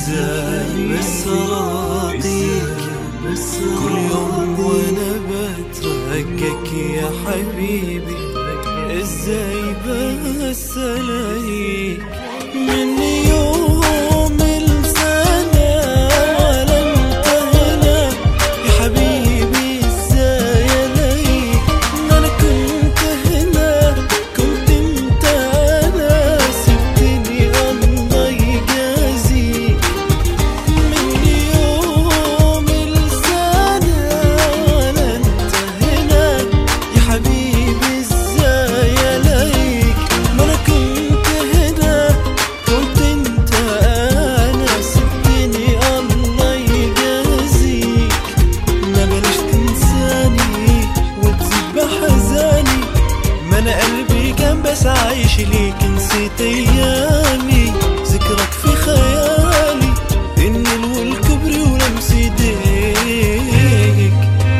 ازاي بس راضيك كل يوم وانا بترقك يا حبيبي ازاي بس الاقيك من يوم السنة ولا انت هنا يا حبيبي ازاي الاقيك ما انا كنت هنا كنت انت انا سبتني الله يجازيك من يوم السنة ولا انت هنا يا حبيبي ازاي الاقيك ما انا كنت هنا كنت انت انا سبتني الله يجازيك ما بلاش تنساني وتزيد بحزاني ما انا قلبي كان بس عايش ليك نسيت ايامي ذكرك في خيالي النيل والكبري ولمس ايديك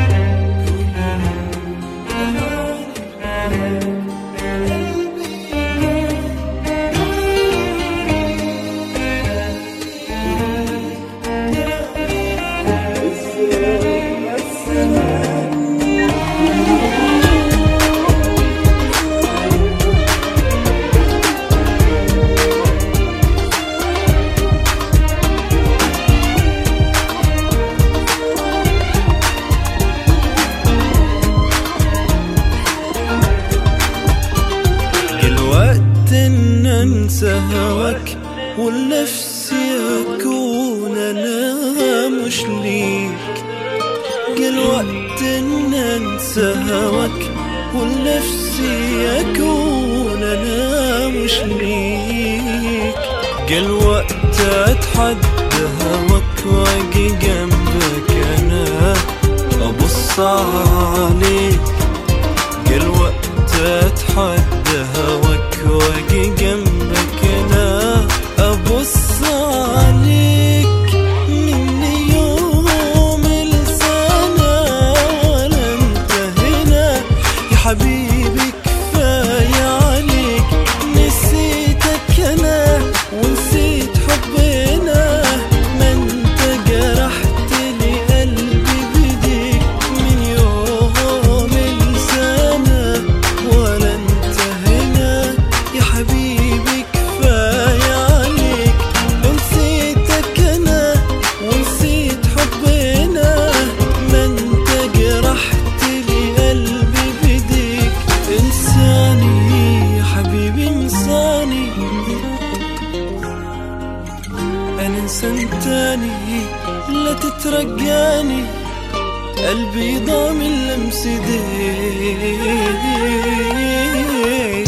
الوقت ان انسى هواك ولنفسي اكون انا مش ليك جه الوقت ان انسى هواك ولنفسي اكون انا مش ليك جه الوقت اتحدى هواك واجي جنبك انا ابص عليك جه الوقت اتحدى هواك واجي جنبك انا ابص عليك من يوم السنة ولا انت هنا يا حبيبي كفاية عليك نسيتك انا ونسيت حبنا ما انت جرحت لي قلبي بديك من يوم السنة ولا انت هنا يا حبيبي كفاية عليك نسيتك انا ونسيت حبنا ما انت جرحت لي قلبي بديك انساني يا حبيبي انساني انا انسان تاني لا تترجاني قلبي ضامن لمس ايديك